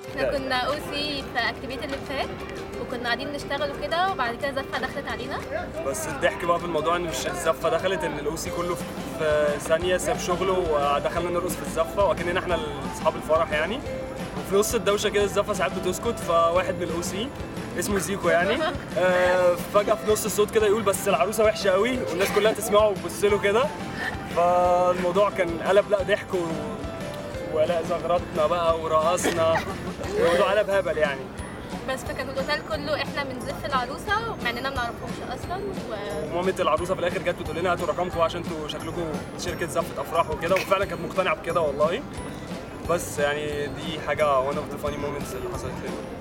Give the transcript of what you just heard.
احنا كنا او سي في اكتيفيتي اللي فات وكنا قاعدين نشتغل وكده وبعد كده زفه دخلت علينا بس الضحك بقى في الموضوع ان مش الزفه دخلت ان الاوسي كله في ثانيه ساب شغله ودخلنا نرقص في الزفه وكاننا احنا اصحاب الفرح يعني وفي نص الدوشه كده الزفه ساعات بتسكت فواحد من الاوسي اسمه زيكو يعني آه فجاه في نص الصوت كده يقول بس العروسه وحشه قوي والناس كلها تسمعه وتبص له كده فالموضوع كان قلب لا ضحك و... ولا زغرطنا بقى ورقصنا الموضوع قلب هبل يعني بس فكان الاوتيل كله احنا بنزف العروسه مع اننا ما نعرفهمش اصلا و... ومامة العروسه في الاخر جت بتقول لنا هاتوا رقمكم عشان انتوا شكلكم شركه زفه افراح وكده وفعلا كانت مقتنعه بكده والله بس يعني دي حاجه one of the funny moments اللي حصلت لنا